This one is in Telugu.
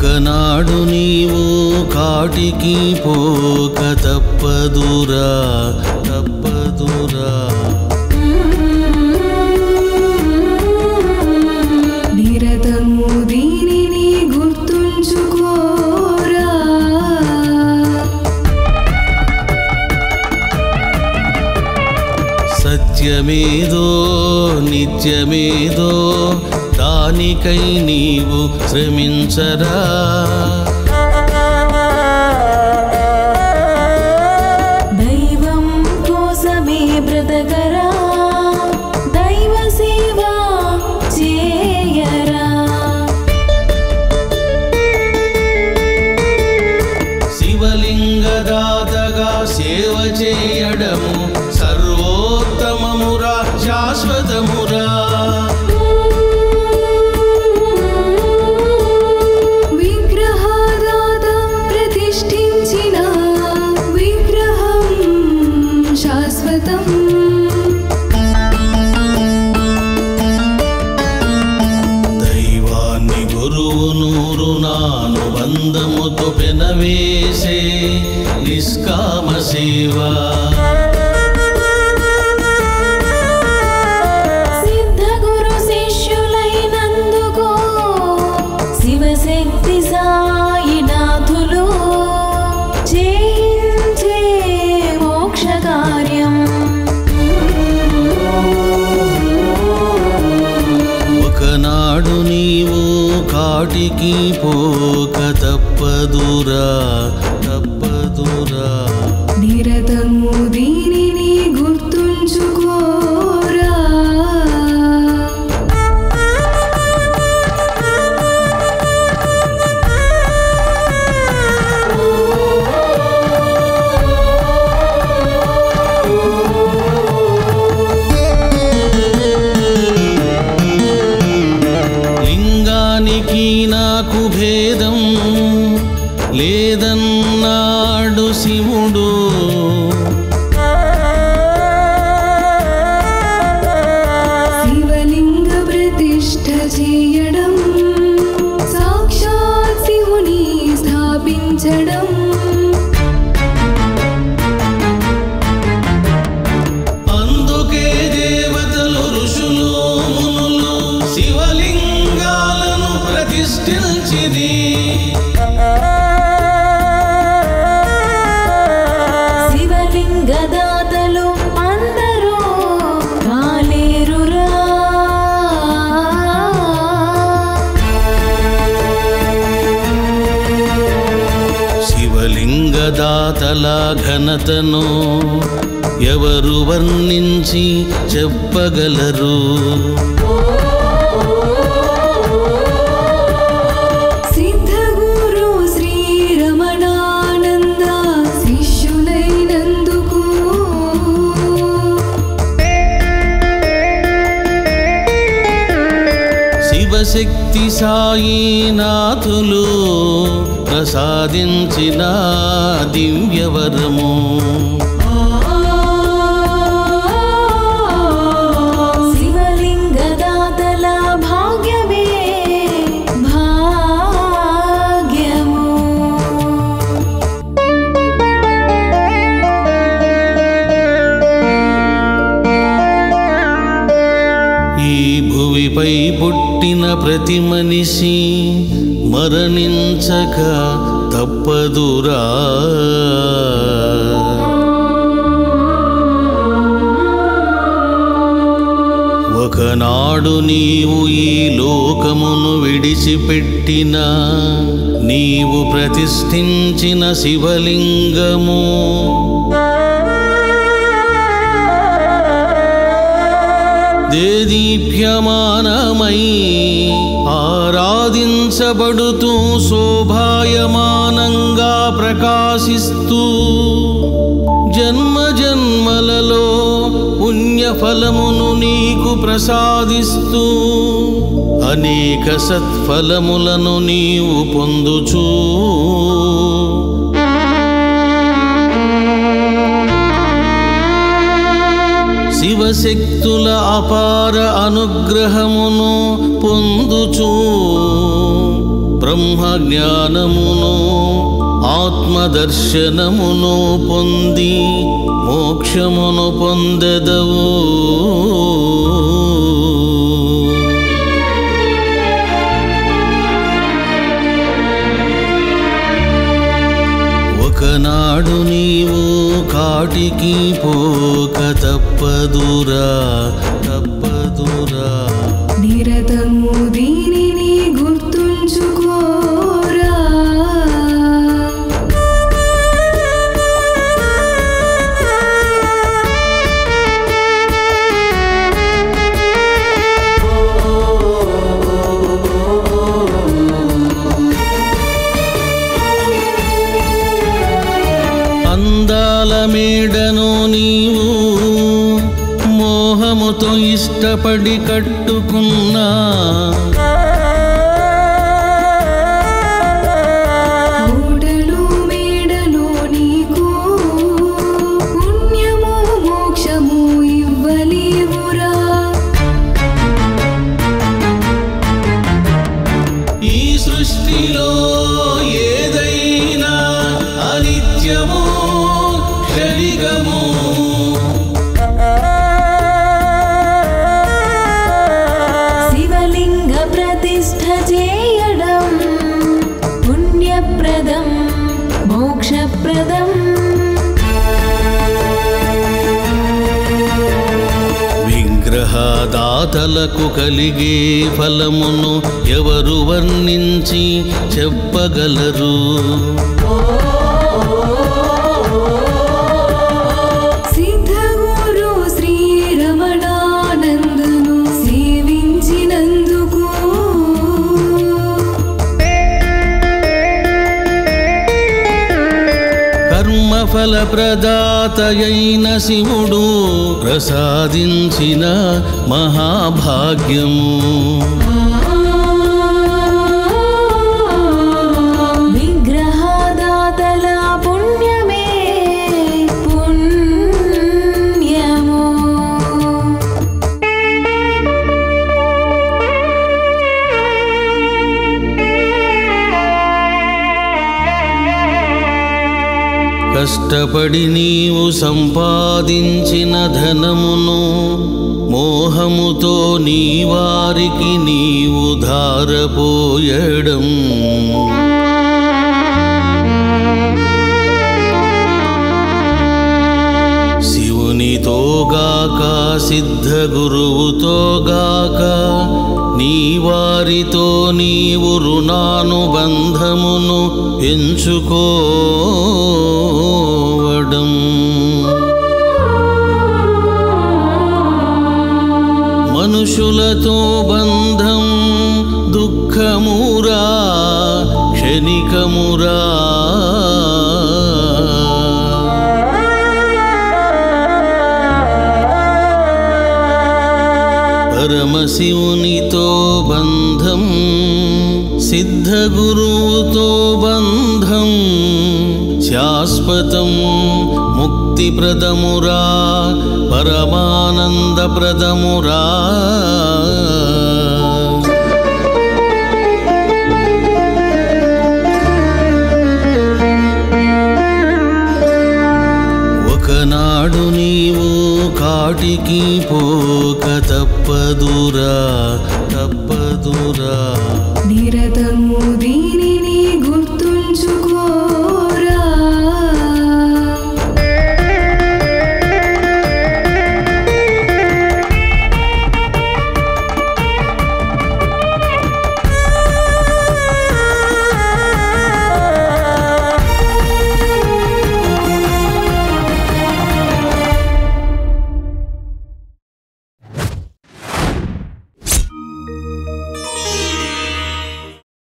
ఒకనాడు నీవు కాటికి పోక తప్పదురా తప్పదురా నిరతము దీనిని గుర్తుంచుకోరా సత్యమేదో నిత్యమేదో దానికై నీవు శ్రమించరా దైవం కోసమే బ్రతకరా దైవ సేవ చేయరా శివలింగదాతగా సేవ చేయడము సర్వోత్తమమురా శాశ్వతమురా విగ్రహదాత ప్రతిష్ఠించిన విగ్రహం శాశ్వతం దైవాన్ని గురువును రుణానుబంధముతో పెనవేసే నిష్కామ సేవ సిద్ధ గురు శిష్యులైనందుకో శివశక్తి సాయినాథులు చేయించే మోక్ష కార్యం ఒకనాడు నీవు కాటికి పోక తప్పదురా తప్పదురా నిరతము దీనిని గుర్తుంచుకోరా లింగానికి నాకు భేదం లేదన్నాడు శివుడు శివలింగ ప్రతిష్ఠ చేయడం సాక్షాత్ శివుని స్థాపించడం అందుకే దేవతలు ఋషులు మునులు శివలింగాలను ప్రతిష్ఠించిది శివలింగ దాతలు అందరూ కాలేరురా శివలింగదాతల ఘనతను ఎవరు వర్ణించి చెప్పగలరు సిద్ధ గురు శ్రీ రమణానంద శిష్యులైనందుకు శివశక్తి సాయినాథులు ప్రసాదించిన దివ్యవరము శివలింగ దాతల భాగ్యమే భాగ్యము ఈ భువిపై పుట్టిన ప్రతి మనిషి మరణించక తప్పదురా ఒకనాడు నీవు ఈ లోకమును విడిచిపెట్టిన నీవు ప్రతిష్ఠించిన శివలింగము దేదీప్యమానమై ఆరాధించబడుతూ శోభాయమానంగా ప్రకాశిస్తూ జన్మ జన్మలలో పుణ్యఫలమును నీకు ప్రసాదిస్తూ అనేక సత్ఫలములను నీవు పొందుచూ శివశక్తుల అపార అనుగ్రహమును పొందుచూ బ్రహ్మ జ్ఞానమును ఆత్మదర్శనమును పొంది మోక్షమును పొందెదవు ఒకనాడు నీవు కాటికి పోక తప్పదురా తప్పదురా నిరతము దీనిని గుర్తుంచుకోరా అందాల మేడను నీవు మోహముతో ఇష్టపడి కట్టుకున్నా ఓడలు మేడలు నీకు పుణ్యము మోక్షము ఇవ్వలేవురా ఈ సృష్టిలో ఏదైనా అనిత్యము క్షణికము శివలింగ ప్రతిష్ఠ చేయడం పుణ్యప్రదం మోక్షప్రదం విగ్రహదాతలకు కలిగే ఫలమును ఎవరు వర్ణించి చెప్పగలరు సిద్ధగురు శ్రీరమణానందను సేవించినందుకు కర్మఫల ప్రదాతయైన శివుడు ప్రసాదించిన మహాభాగ్యము విగ్రహదాతల పుణ్యమే పుణ్యము కష్టపడి నీవు సంపాదించిన ధనమును మోహముతో నీ వారికి నీవు ధారపోయడం శివునితోగాక సిద్ధ గురువుతోగాక నీ వారితో నీవు రుణానుబంధమును ఎంచుకోవడం మనుషులతో బంధం దుఃఖమురా క్షణికమురా పరమశివునితో బంధం సిద్ధ గురువుతో బంధం శాశ్వతం ముక్తిప్రదమురా పరమానందప్రదమురా ఒకనాడు నీవు కాటికి పోక తప్పదురా